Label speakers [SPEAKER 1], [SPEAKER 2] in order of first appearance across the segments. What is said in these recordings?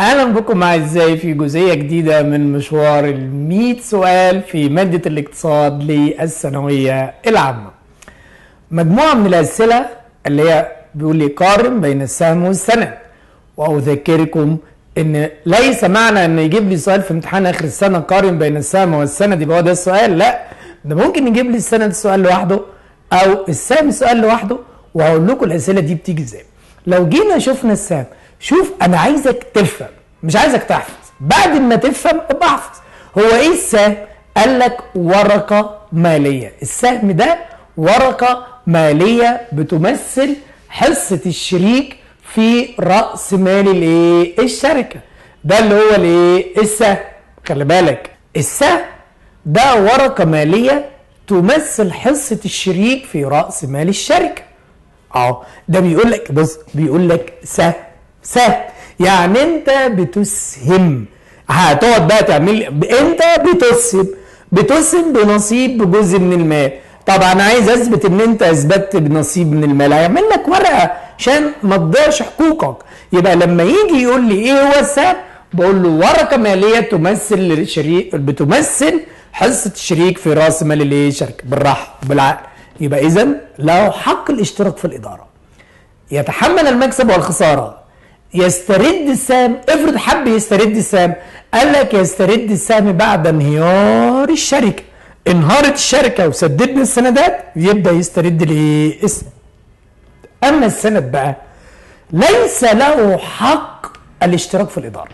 [SPEAKER 1] اهلا بكم اعزائي في جزئيه جديده من مشوار ال 100 سؤال في ماده الاقتصاد للثانويه العامه. مجموعه من الاسئله اللي هي بيقول لي قارن بين السهم والسند واذكركم ان ليس معنى ان يجيب لي سؤال في امتحان اخر السنه قارن بين السهم والسند يبقى هو ده السؤال لا ده ممكن يجيب لي السند سؤال لوحده او السهم سؤال لوحده وهقول لكم الاسئله دي بتيجي ازاي. لو جينا شفنا السهم شوف انا عايزك تفهم مش عايزك تحفظ بعد ما تفهم ابقى احفظ هو ايه السهم قال لك ورقه ماليه السهم ده ورقه ماليه بتمثل حصه الشريك في راس مال الايه الشركه ده اللي هو الايه السهم خلي بالك السهم ده ورقه ماليه تمثل حصه الشريك في راس مال الشركه اه ده بيقول لك بص بيقول لك سهم سهم يعني انت بتسهم هتقعد بقى تعمل انت بتسهم بتسهم بنصيب بجزء من المال طبعا عايز اثبت ان انت اثبتت بنصيب من المال هيعمل لك ورقه عشان ما تضيعش حقوقك يبقى لما يجي يقول لي ايه هو السهم بقول له ورقه ماليه تمثل الشريك بتمثل حصه الشريك في راس مال الايه الشركه بالراحه بالعقل يبقى اذا له حق الاشتراك في الاداره يتحمل المكسب والخساره يسترد السهم افرض حب يسترد السهم قال لك يسترد السهم بعد انهيار الشركه انهارت الشركه وسددنا السندات يبدا يسترد الايه السهم اما السند بقى ليس له حق الاشتراك في الاداره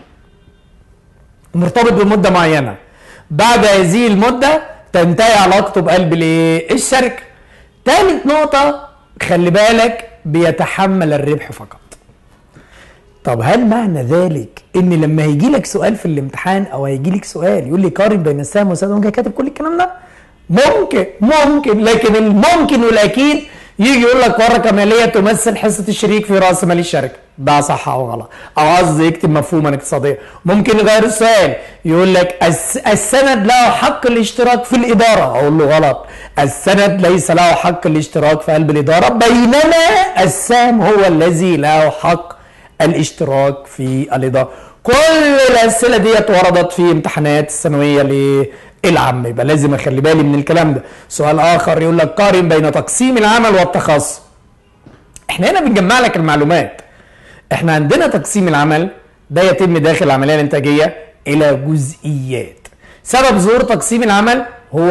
[SPEAKER 1] مرتبط بمده معينه بعد هذه المده تنتهي علاقته بقلب الايه الشركه ثالث نقطه خلي بالك بيتحمل الربح فقط طب هل معنى ذلك ان لما هيجي لك سؤال في الامتحان او هيجي لك سؤال يقول لي قارن بين السهم والسهم وانت كاتب كل الكلام ده ممكن ممكن لكن الممكن والاكيد يجي يقول لك ورقه ماليه تمثل حصه الشريك في راس مال الشركه ده صح او غلط او قصدي يكتب مفهوما اقتصاديا ممكن يغير السؤال يقول لك السند له حق الاشتراك في الاداره اقول له غلط السند ليس له حق الاشتراك في قلب الاداره بينما السهم هو الذي له حق الاشتراك في الاداره كل الاسئله ديت وردت في امتحانات الثانويه العامه يبقى لازم اخلي بالي من الكلام ده سؤال اخر يقول لك قارن بين تقسيم العمل والتخصص احنا هنا بنجمع لك المعلومات احنا عندنا تقسيم العمل ده يتم داخل العمليه الانتاجيه الى جزئيات سبب ظهور تقسيم العمل هو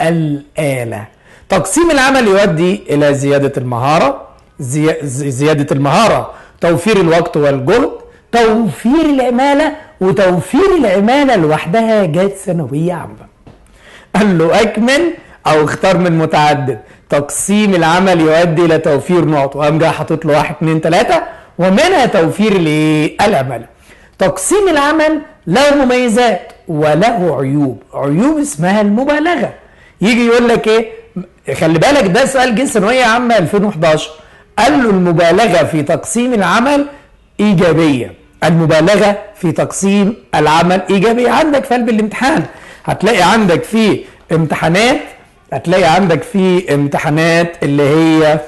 [SPEAKER 1] الاله تقسيم العمل يؤدي الى زياده المهاره زي... زياده المهاره توفير الوقت والجهد توفير العماله وتوفير العماله لوحدها جت ثانويه عامه قال له اكمل او اختار من متعدد تقسيم العمل يؤدي الى توفير نقط وقام جاي حاطط له واحد اثنين ثلاثه ومنها توفير الايه؟ العماله. تقسيم العمل له مميزات وله عيوب، عيوب اسمها المبالغه. يجي يقول لك ايه؟ خلي بالك ده سؤال جه ثانويه عامه 2011 قال له المبالغه في تقسيم العمل ايجابيه. المبالغه في تقسيم العمل ايجابيه عندك في قلب الامتحان هتلاقي عندك في امتحانات هتلاقي عندك في امتحانات اللي هي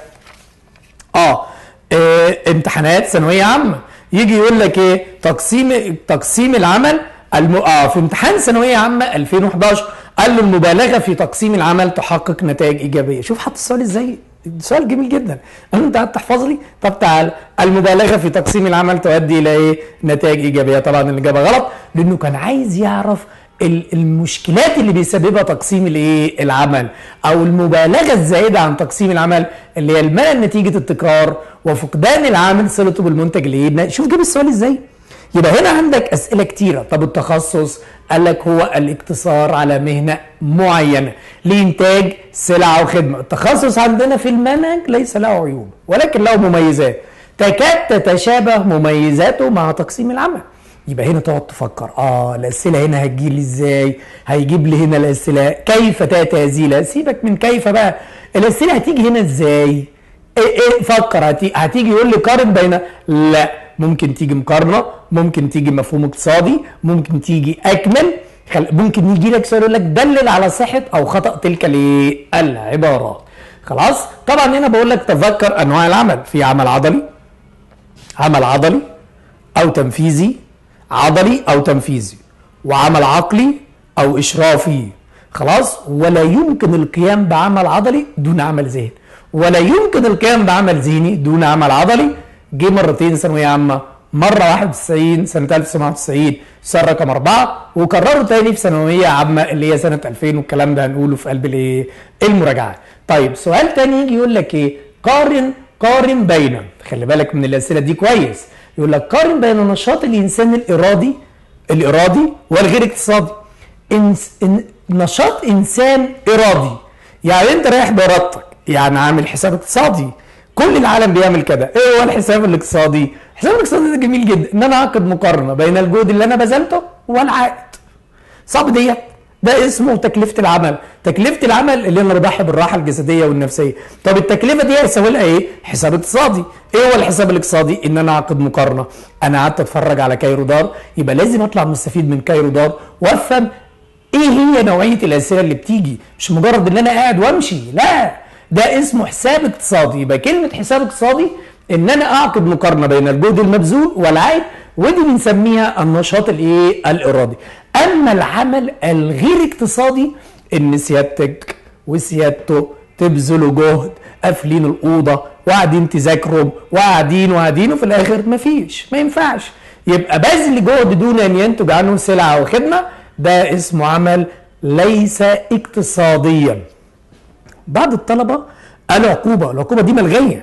[SPEAKER 1] اه, اه امتحانات ثانويه عامه يجي يقول لك ايه تقسيم تقسيم العمل الم... اه في امتحان ثانويه عامه 2011 قال له المبالغه في تقسيم العمل تحقق نتائج ايجابيه شوف حط السؤال ازاي سؤال جميل جدا انت قاعد تحفظ لي طب تعال المبالغه في تقسيم العمل تؤدي الى ايه نتائج ايجابيه طبعا الاجابه غلط لانه كان عايز يعرف المشكلات اللي بيسببها تقسيم الايه العمل او المبالغه الزائده عن تقسيم العمل اللي هي الملل نتيجه التكرار وفقدان العامل صلته بالمنتج اللي شوف جاب السؤال ازاي يبقى هنا عندك اسئله كتيره طب التخصص قال لك هو الاقتصار على مهنه معينه لانتاج سلعه وخدمه التخصص عندنا في المنهج ليس له عيوب ولكن له مميزات تكاد تتشابه مميزاته مع تقسيم العمل يبقى هنا تقعد تفكر اه الاسئله هنا هتجي لي ازاي هيجيب لي هنا الاسئله كيف تاتي هذه سيبك من كيف بقى الاسئله هتيجي هنا ازاي ايه ايه فكر هتيجي, هتيجي يقول لي قارن بين لا ممكن تيجي مقارنه ممكن تيجي مفهوم اقتصادي ممكن تيجي اكمل ممكن يجي لك سؤال يقول لك دلل على صحه او خطا تلك العبارات خلاص طبعا هنا بقول لك تذكر انواع العمل في عمل عضلي عمل عضلي او تنفيذي عضلي او تنفيذي وعمل عقلي او اشرافي خلاص ولا يمكن القيام بعمل عضلي دون عمل ذهني ولا يمكن القيام بعمل ذهني دون عمل عضلي جه مرتين ثانويه عامه مره 91 سنه 1990 سنه رقم اربعه وكرروا تاني في ثانويه عامه اللي هي سنه 2000 والكلام ده هنقوله في قلب الايه؟ المراجعه. طيب سؤال تاني يجي يقول لك ايه؟ قارن قارن بين خلي بالك من الاسئله دي كويس يقول لك قارن بين نشاط الانسان الارادي الارادي والغير اقتصادي. إنس إن نشاط انسان ارادي يعني انت رايح بارادتك يعني عامل حساب اقتصادي كل العالم بيعمل كده ايه هو الحساب الاقتصادي الحساب الاقتصادي ده جميل جدا ان انا اعقد مقارنه بين الجهد اللي انا بذلته والعائد صعب ديت ده اسمه تكلفه العمل تكلفه العمل اللي انا بضحي بالراحه الجسديه والنفسيه طب التكلفه دي هيساوي لها ايه حساب اقتصادي ايه هو الحساب الاقتصادي ان انا اعقد مقارنه انا قعدت اتفرج على كايرو دار يبقى لازم اطلع مستفيد من كايرو دار وافهم ايه هي نوعيه الاسئله اللي بتيجي مش مجرد ان انا قاعد وامشي لا ده اسمه حساب اقتصادي يبقى كلمه حساب اقتصادي ان انا اعقد مقارنه بين الجهد المبذول والعائد ودي بنسميها النشاط الايه الارادي اما العمل الغير اقتصادي ان سيادتك وسيادته تبذلوا جهد قافلين الاوضه وقاعدين تذاكروا وقاعدين وقاعدين وفي الاخر مفيش ما ينفعش يبقى بذل جهد دون ان ينتج عنه سلعه او خدمه ده اسمه عمل ليس اقتصاديا بعض الطلبه قالوا عقوبه العقوبه دي ملغيه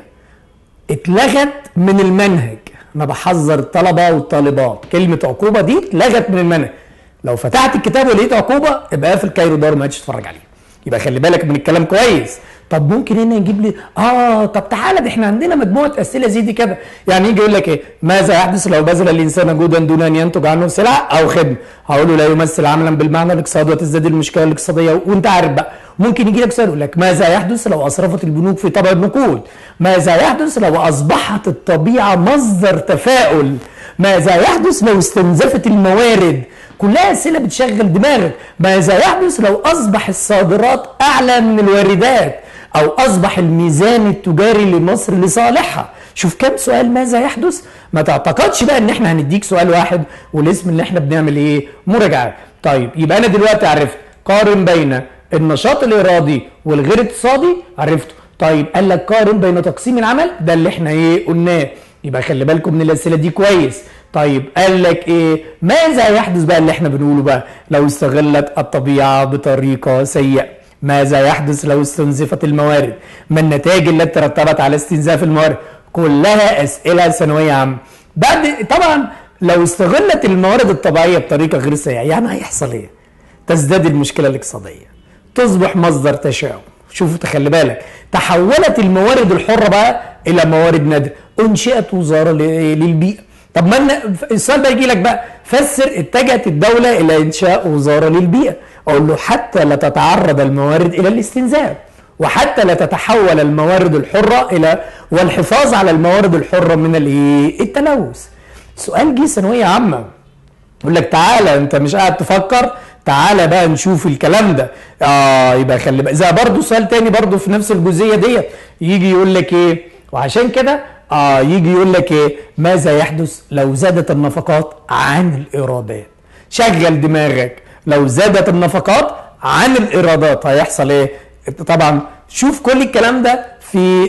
[SPEAKER 1] اتلغت من المنهج انا بحذر الطلبه والطالبات كلمه عقوبه دي اتلغت من المنهج لو فتحت الكتاب ولقيت عقوبه يبقى قافل كايرو دار ما تتفرج عليه يبقى خلي بالك من الكلام كويس طب ممكن هنا يجيب لي اه طب تعالى ده احنا عندنا مجموعه اسئله زي دي كده يعني يجي يقول لك ايه ماذا يحدث لو بذل الانسان جهدا دون ان ينتج عنه سلعه او خدمه هقول له لا يمثل عملا بالمعنى الاقتصادي وتزداد المشكله الاقتصاديه وانت عارف بقى ممكن يجي لك سؤال يقول لك ماذا يحدث لو اصرفت البنوك في طبع النقود ماذا يحدث لو اصبحت الطبيعه مصدر تفاؤل ماذا يحدث لو استنزفت الموارد كلها اسئله بتشغل دماغك ماذا يحدث لو اصبح الصادرات اعلى من الواردات او اصبح الميزان التجاري لمصر لصالحها شوف كم سؤال ماذا يحدث ما تعتقدش بقى ان احنا هنديك سؤال واحد والاسم اللي احنا بنعمل ايه مراجعه طيب يبقى انا دلوقتي عرفت قارن بين النشاط الارادي والغير اقتصادي عرفته طيب قال لك قارن بين تقسيم العمل ده اللي احنا ايه قلناه يبقى خلي بالكم من الاسئله دي كويس طيب قال لك ايه ماذا يحدث بقى اللي احنا بنقوله بقى لو استغلت الطبيعه بطريقه سيئه ماذا يحدث لو استنزفت الموارد ما النتائج التي ترتبت على استنزاف الموارد كلها اسئله ثانويه عامه بعد طبعا لو استغلت الموارد الطبيعيه بطريقه غير سيئه يعني هيحصل ايه تزداد المشكله الاقتصاديه تصبح مصدر تشاؤم شوفوا تخلي بالك تحولت الموارد الحره بقى الى موارد نادره انشئت وزاره للبيئه طب ما السؤال ده يجي لك بقى فسر اتجهت الدوله الى انشاء وزاره للبيئه اقول له حتى لا تتعرض الموارد الى الاستنزاف وحتى لا تتحول الموارد الحره الى والحفاظ على الموارد الحره من الايه التلوث سؤال جه ثانويه عامه يقول لك تعالى انت مش قاعد تفكر تعالى بقى نشوف الكلام ده اه يبقى خلي بقى زي برضه سؤال تاني برضه في نفس الجزئيه ديت يجي يقول لك ايه وعشان كده اه يجي يقول لك ايه ماذا يحدث لو زادت النفقات عن الايرادات شغل دماغك لو زادت النفقات عن الايرادات هيحصل ايه طبعا شوف كل الكلام ده في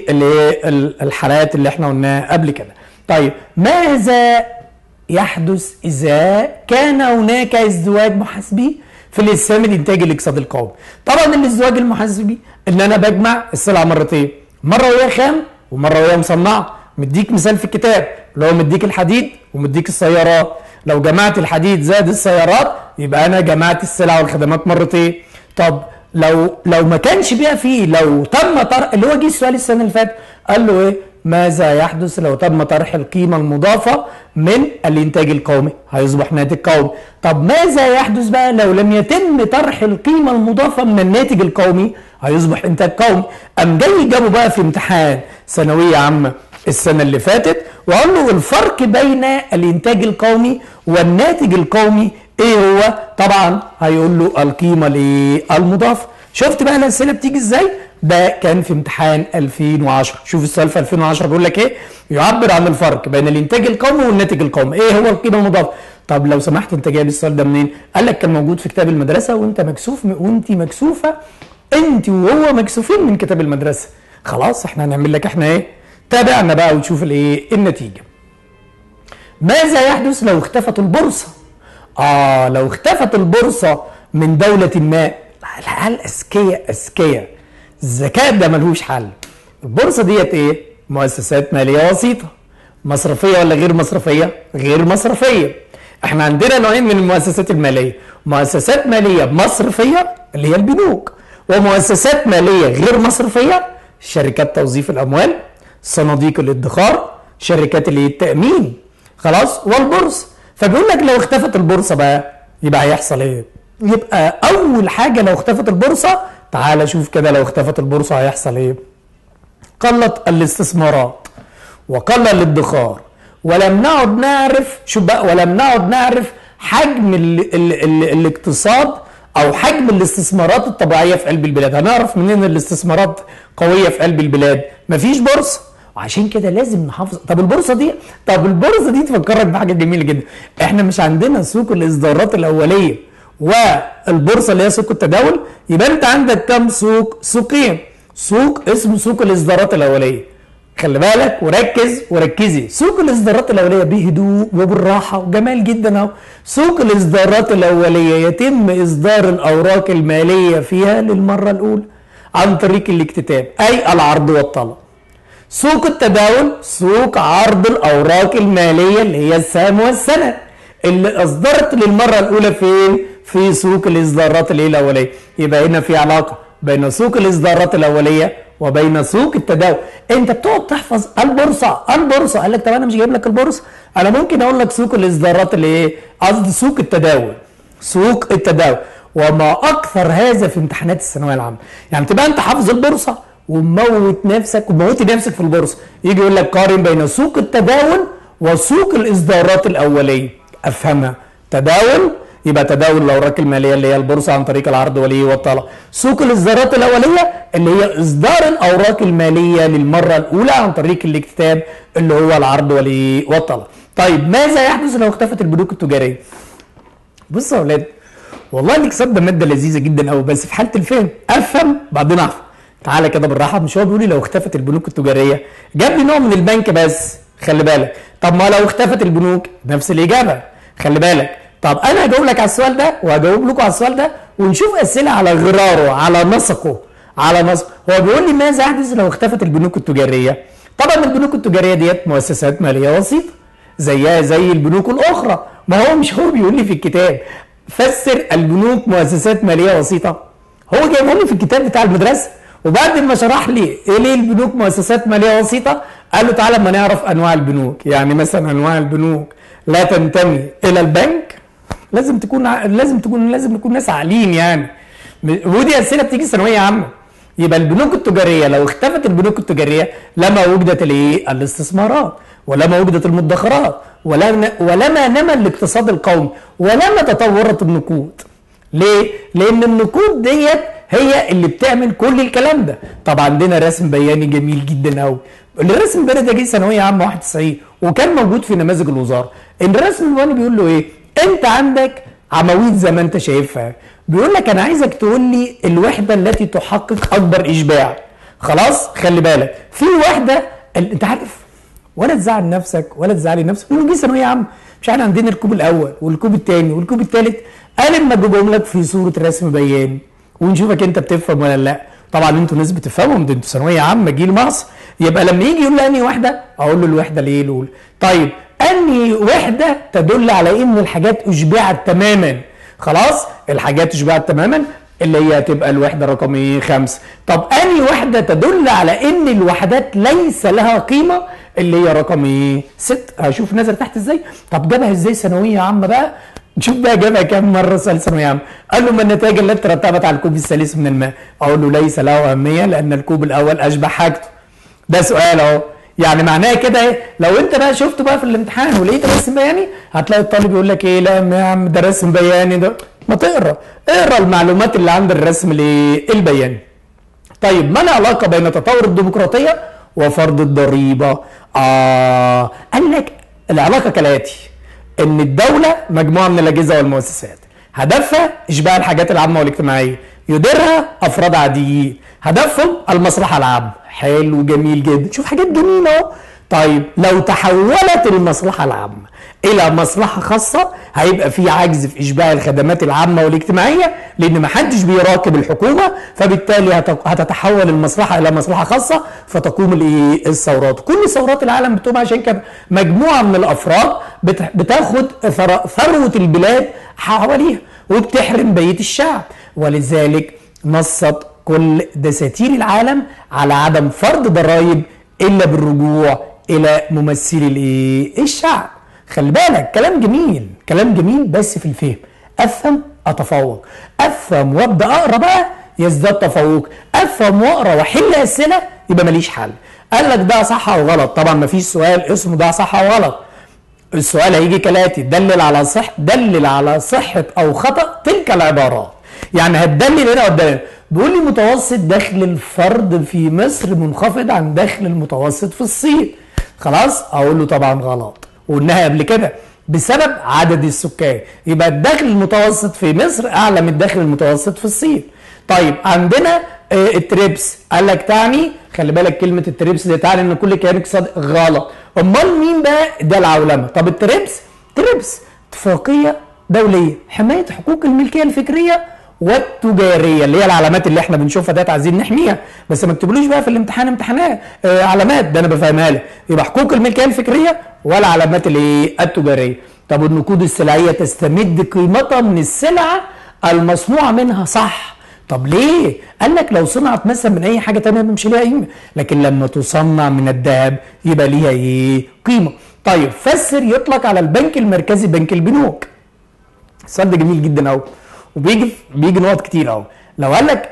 [SPEAKER 1] الحالات اللي احنا قلناها قبل كده طيب ماذا يحدث اذا كان هناك ازدواج محاسبي في الاسهام الانتاجي الاقتصادي القومي طبعا الازدواج المحاسبي ان انا بجمع السلعه مرتين مره وهي خام ومره وهي مصنعه مديك مثال في الكتاب لو مديك الحديد ومديك السيارات لو جمعت الحديد زائد السيارات يبقى انا جمعت السلع والخدمات مرتين طب لو لو ما كانش بقى فيه لو تم طرح اللي هو جه السؤال السنه اللي فاتت قال له ايه ماذا يحدث لو تم طرح القيمة المضافة من الإنتاج القومي هيصبح ناتج قومي طب ماذا يحدث بقى لو لم يتم طرح القيمة المضافة من الناتج القومي هيصبح إنتاج قومي أم جاي جابوا بقى في امتحان ثانوية عامة السنة اللي فاتت وقال له الفرق بين الإنتاج القومي والناتج القومي إيه هو طبعا هيقول له القيمة المضافة شفت بقى الأسئلة بتيجي إزاي ده كان في امتحان 2010 شوف السؤال في 2010 بيقول لك ايه يعبر عن الفرق بين الانتاج القومي والناتج القومي ايه هو القيمه المضافه طب لو سمحت انت جايب السؤال ده منين قال لك كان موجود في كتاب المدرسه وانت مكسوف وانت مكسوفه انت وهو مكسوفين من كتاب المدرسه خلاص احنا هنعمل لك احنا ايه تابعنا بقى وتشوف الايه النتيجه ماذا يحدث لو اختفت البورصه اه لو اختفت البورصه من دوله ما الحال اذكياء اذكياء الذكاء ده ملهوش حل البورصه ديت ايه مؤسسات ماليه وسيطه مصرفيه ولا غير مصرفيه غير مصرفيه احنا عندنا نوعين من المؤسسات الماليه مؤسسات ماليه مصرفيه اللي هي البنوك ومؤسسات ماليه غير مصرفيه شركات توظيف الاموال صناديق الادخار شركات اللي التامين خلاص والبورصه فبيقول لك لو اختفت البورصه بقى يبقى هيحصل ايه يبقى اول حاجه لو اختفت البورصه تعال شوف كده لو اختفت البورصه هيحصل ايه قلت الاستثمارات وقل الادخار ولم نعد نعرف شو بقى ولم نعد نعرف حجم ال ال ال الاقتصاد او حجم الاستثمارات الطبيعيه في قلب البلاد هنعرف منين الاستثمارات قويه في قلب البلاد مفيش بورصه وعشان كده لازم نحافظ طب البورصه دي طب البورصه دي تفكرك بحاجه جميله جدا احنا مش عندنا سوق الاصدارات الاوليه والبورصه اللي هي سوق التداول يبقى انت عندك كم سوق سوقين سوق اسمه سوق الاصدارات الاوليه خلي بالك وركز وركزي سوق الاصدارات الاوليه بهدوء وبالراحه وجمال جدا اهو سوق الاصدارات الاوليه يتم اصدار الاوراق الماليه فيها للمره الاولى عن طريق الاكتتاب اي العرض والطلب سوق التداول سوق عرض الاوراق الماليه اللي هي السهم والسند اللي اصدرت للمره الاولى فين في سوق الاصدارات الايه الاوليه يبقى هنا في علاقه بين سوق الاصدارات الاوليه وبين سوق التداول انت بتقعد تحفظ البورصه البورصه قال لك طب انا مش جايب لك البورصه انا ممكن اقول لك سوق الاصدارات اللي ايه قصدي سوق التداول سوق التداول وما اكثر هذا في امتحانات الثانويه العامه يعني تبقى انت حافظ البورصه وموت نفسك وموتي نفسك في البورصه يجي يقول لك قارن بين سوق التداول وسوق الاصدارات الاوليه افهمها تداول يبقى تداول الاوراق الماليه اللي هي البورصه عن طريق العرض وليه والطلب سوق الاصدارات الاوليه اللي هي اصدار الاوراق الماليه للمره الاولى عن طريق الاكتتاب اللي هو العرض وليه والطلب طيب ماذا يحدث لو اختفت البنوك التجاريه بصوا يا اولاد والله الاقتصاد ده ماده لذيذه جدا قوي بس في حاله الفهم افهم بعدين اعرف تعالى كده بالراحه مش هو بيقول لي لو اختفت البنوك التجاريه جاب لي نوع من البنك بس خلي بالك طب ما لو اختفت البنوك نفس الاجابه خلي بالك طب انا هجاوب لك على السؤال ده وهجاوب لكم على السؤال ده ونشوف اسئله على غراره على نسقه على نسق هو بيقول لي ماذا يحدث لو اختفت البنوك التجاريه طبعا البنوك التجاريه ديت مؤسسات ماليه وسيطه زيها زي البنوك الاخرى ما هو مش هو بيقول لي في الكتاب فسر البنوك مؤسسات ماليه وسيطه هو جايبه لي في الكتاب بتاع المدرسه وبعد ما شرح لي ايه ليه البنوك مؤسسات ماليه وسيطه قال له تعالى اما نعرف انواع البنوك يعني مثلا انواع البنوك لا تنتمي الى البنك لازم تكون ع... لازم تكون لازم نكون ناس عاقلين يعني ودي اسئله بتيجي ثانويه عامه يبقى البنوك التجاريه لو اختفت البنوك التجاريه لما وجدت الايه الاستثمارات ولما وجدت المدخرات ولما ولما نمى الاقتصاد القومي ولما تطورت النقود ليه لان النقود ديت هي اللي بتعمل كل الكلام ده طبعا عندنا رسم بياني جميل جدا قوي الرسم البياني ده جه ثانويه عامه 91 وكان موجود في نماذج الوزاره الرسم البياني بيقول له ايه انت عندك عواميد زي ما انت شايفها بيقول لك انا عايزك تقول لي الوحده التي تحقق اكبر اشباع خلاص خلي بالك في وحده ال- انت عارف ولا تزعل نفسك ولا تزعلي نفسك ونجي ثانويه عامه مش احنا عندنا الكوب الاول والكوب الثاني والكوب الثالث انا لما اجيبهم لك في صوره رسم بياني ونشوفك انت بتفهم ولا لا طبعا انتوا ناس بتفهمهم ده انتوا ثانويه عامه جيل مصر يبقى لما يجي يقول لي انهي وحده اقول له الوحده الايه الاولى طيب انهي وحده تدل على ان الحاجات اشبعت تماما خلاص الحاجات اشبعت تماما اللي هي هتبقى الوحده رقم ايه خمسه طب انهي وحده تدل على ان الوحدات ليس لها قيمه اللي هي رقم ايه ست هشوف نزل تحت ازاي طب جابها ازاي ثانويه عامه بقى نشوف بقى جابها كام مره سؤال ثانويه عامه قال له ما النتائج التي ترتبت على الكوب الثالث من الماء اقول له ليس له اهميه لان الكوب الاول اشبه حاجته ده سؤال اهو يعني معناه كده ايه لو انت بقى شفته بقى في الامتحان ولقيت رسم بياني هتلاقي الطالب يقول لك ايه لا يا عم ده رسم بياني ده ما تقرا اقرا المعلومات اللي عند الرسم الايه البياني طيب ما العلاقه بين تطور الديمقراطيه وفرض الضريبه اه قال لك العلاقه كالاتي ان الدوله مجموعه من الاجهزه والمؤسسات هدفها اشباع الحاجات العامه والاجتماعيه يديرها افراد عاديين هدفهم المصلحه العامه حلو جميل جدا شوف حاجات جميله اهو طيب لو تحولت المصلحه العامه الى مصلحه خاصه هيبقى في عجز في اشباع الخدمات العامه والاجتماعيه لان ما حدش بيراقب الحكومه فبالتالي هتتحول المصلحه الى مصلحه خاصه فتقوم الايه الثورات كل ثورات العالم بتقوم عشان كده مجموعه من الافراد بتاخد ثروه البلاد حواليها وبتحرم بقيه الشعب ولذلك نصت كل دساتير العالم على عدم فرض ضرائب الا بالرجوع الى ممثلي الايه الشعب خلي بالك كلام جميل كلام جميل بس في الفهم افهم اتفوق افهم وابدا اقرا بقى يزداد تفوق افهم واقرا واحل اسئله يبقى ماليش حل قال لك ده صح او غلط طبعا ما فيش سؤال اسمه ده صح او غلط السؤال هيجي كالاتي دلل على صح دلل على صحه او خطا تلك العبارات يعني هتدلل هنا قدام بيقول لي متوسط دخل الفرد في مصر منخفض عن دخل المتوسط في الصين خلاص اقول له طبعا غلط وقلناها قبل كده بسبب عدد السكان يبقى الدخل المتوسط في مصر اعلى من الدخل المتوسط في الصين طيب عندنا آه التريبس قال لك تعني خلي بالك كلمه التريبس دي تعني ان كل كيان اقتصادي غلط امال مين بقى ده العولمه طب التريبس تريبس اتفاقيه دوليه حمايه حقوق الملكيه الفكريه والتجاريه اللي هي العلامات اللي احنا بنشوفها ديت عايزين نحميها بس ما تكتبلوش بقى في الامتحان امتحانات آه علامات ده انا بفهمها لك يبقى حقوق الملكيه الفكريه والعلامات الايه التجاريه طب النقود السلعيه تستمد قيمتها من السلعه المصنوعه منها صح طب ليه؟ قال لك لو صنعت مثلا من اي حاجه تانية مش ليها قيمه لكن لما تصنع من الذهب يبقى ليها ايه؟ قيمه طيب فسر يطلق على البنك المركزي بنك البنوك السؤال ده جميل جدا قوي وبيجي بيجي نقط كتير قوي لو قال لك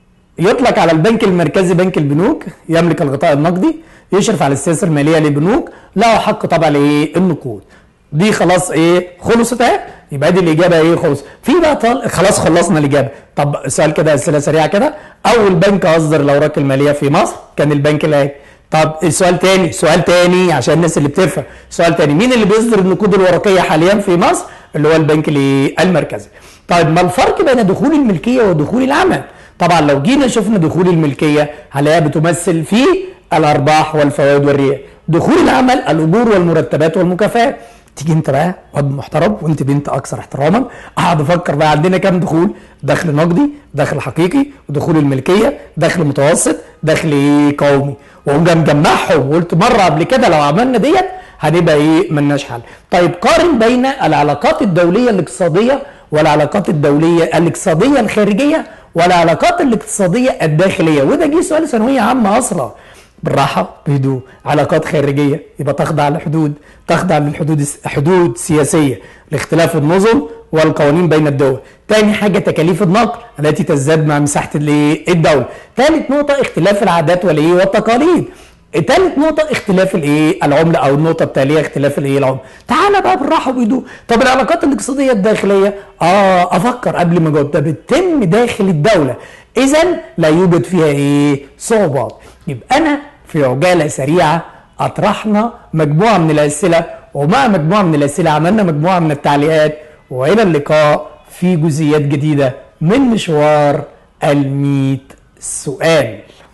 [SPEAKER 1] يطلق على البنك المركزي بنك البنوك يملك الغطاء النقدي يشرف على السياسه الماليه للبنوك له حق طبعا لايه النقود دي خلاص ايه خلصت اهي يبقى دي الاجابه ايه خلص في بقى طل... خلاص خلصنا الاجابه طب سؤال كده اسئله سريعه كده اول بنك اصدر الاوراق الماليه في مصر كان البنك الاهلي طب السؤال تاني سؤال تاني عشان الناس اللي بتفهم سؤال تاني مين اللي بيصدر النقود الورقيه حاليا في مصر اللي هو البنك المركزي طيب ما الفرق بين دخول الملكيه ودخول العمل طبعا لو جينا شفنا دخول الملكيه هنلاقيها بتمثل في الارباح والفوائد والرياء دخول العمل الاجور والمرتبات والمكافآت تيجي انت بقى واد محترم وانت بنت اكثر احتراما اقعد افكر بقى عندنا كام دخول دخل نقدي دخل حقيقي ودخول الملكيه دخل متوسط دخل ايه قومي واقوم مجمعهم وقلت مره قبل كده لو عملنا ديت هنبقى ايه ملناش حل طيب قارن بين العلاقات الدوليه الاقتصاديه والعلاقات الدوليه الاقتصاديه الخارجيه والعلاقات الاقتصاديه الداخليه وده جه سؤال ثانويه عامه اصلا بالراحه بهدوء علاقات خارجيه يبقى تخضع للحدود تخضع للحدود حدود سياسيه لاختلاف النظم والقوانين بين الدول تاني حاجه تكاليف النقل التي تزداد مع مساحه الدوله ثالث نقطه اختلاف العادات والايه والتقاليد ثالث نقطة اختلاف الايه العملة او النقطة التالية اختلاف الايه العملة. تعالى بقى بالراحة وبهدوء. طب العلاقات الاقتصادية الداخلية اه افكر قبل ما اجاوب ده بتتم داخل الدولة. اذا لا يوجد فيها ايه صعوبات. يبقى انا في عجالة سريعة اطرحنا مجموعة من الاسئلة ومع مجموعة من الاسئلة عملنا مجموعة من التعليقات والى اللقاء في جزئيات جديدة من مشوار الميت سؤال.